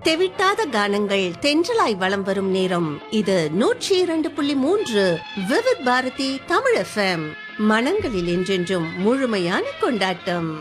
தெவிட்டாத கானங்கள் தென்றலாய் வலம் வரும் நேரம் இது நூற்றி இரண்டு புள்ளி மூன்று விவித் பாரதி தமிழ் எஃப்எம் மனங்களில் என்றென்றும் முழுமையான கொண்டாட்டம்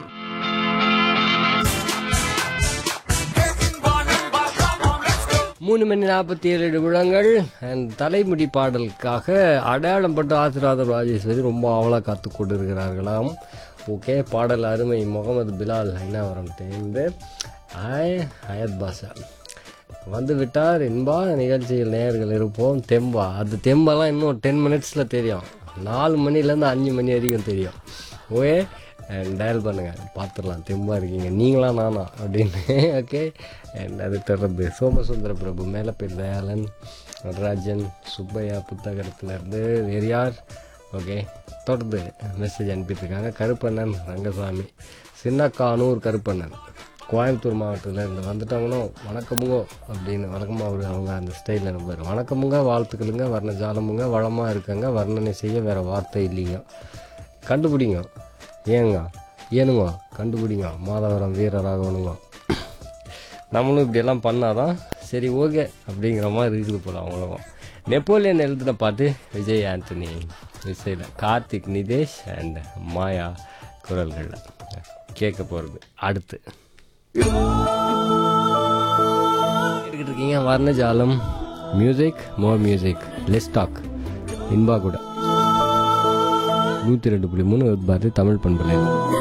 மூணு மணி நாற்பத்தி ஏழு நிமிடங்கள் அண்ட் தலைமுடி பாடலுக்காக அடையாளம் பட்டு ஆசிராதர் ராஜேஸ்வரி ரொம்ப ஆவலாக காத்து கொண்டு இருக்கிறார்களாம் ஓகே பாடல் அருமை முகமது பிலால் என்ன வரும் தேர்ந்து ஹாய் ஹயத் பாஷா வந்து விட்டார் என்பா நிகழ்ச்சியில் நேயர்கள் இருப்போம் தெம்பா அது தெம்பாலாம் இன்னும் டென் மினிட்ஸில் தெரியும் நாலு மணிலேருந்து அஞ்சு மணி வரைக்கும் தெரியும் ஓகே டயல் பண்ணுங்க பார்த்துடலாம் தெம்பா இருக்கீங்க நீங்களா நானா அப்படின்னு ஓகே அண்ட் அது தொடர்ந்து சோமசுந்தர பிரபு மேலப்பேர் தயாளன் நடராஜன் சுப்பையா புத்தகத்திலேருந்து வேறு யார் ஓகே தொடர்ந்து மெசேஜ் அனுப்பியிருக்காங்க கருப்பண்ணன் ரங்கசாமி சின்னக்கானூர் கருப்பண்ணன் கோயம்புத்தூர் மாவட்டத்தில் இருந்து வந்துட்டாங்கனோ வணக்கமுங்க அப்படின்னு வணக்கமாக அவர் அவங்க அந்த ஸ்டைலில் நம்பர் வணக்கமுங்க வாழ்த்துக்களுங்க வர்ண ஜாலமுங்க வளமாக இருக்கங்க வர்ணனை செய்ய வேறு வார்த்தை இல்லைங்க கண்டுபிடிங்க ஏங்க ஏனுங்க கண்டுபிடிங்க மாதவரம் வீரராகவனுங்க நம்மளும் இப்படியெல்லாம் பண்ணாதான் சரி ஓகே அப்படிங்கிற மாதிரி இருக்குது போல அவங்களுக்கும் நெப்போலியன் எழுதின பாட்டு விஜய் ஆண்டனி இசையில் கார்த்திக் நிதேஷ் அண்ட் மாயா குரல்களில் கேட்க போகிறது அடுத்து கேட்டுக்கிட்டு இருக்கீங்க Varnajalam music more music less talk Inba கூட நூற்றி ரெண்டு புள்ளி மூணு பாரதி தமிழ் பண்பலை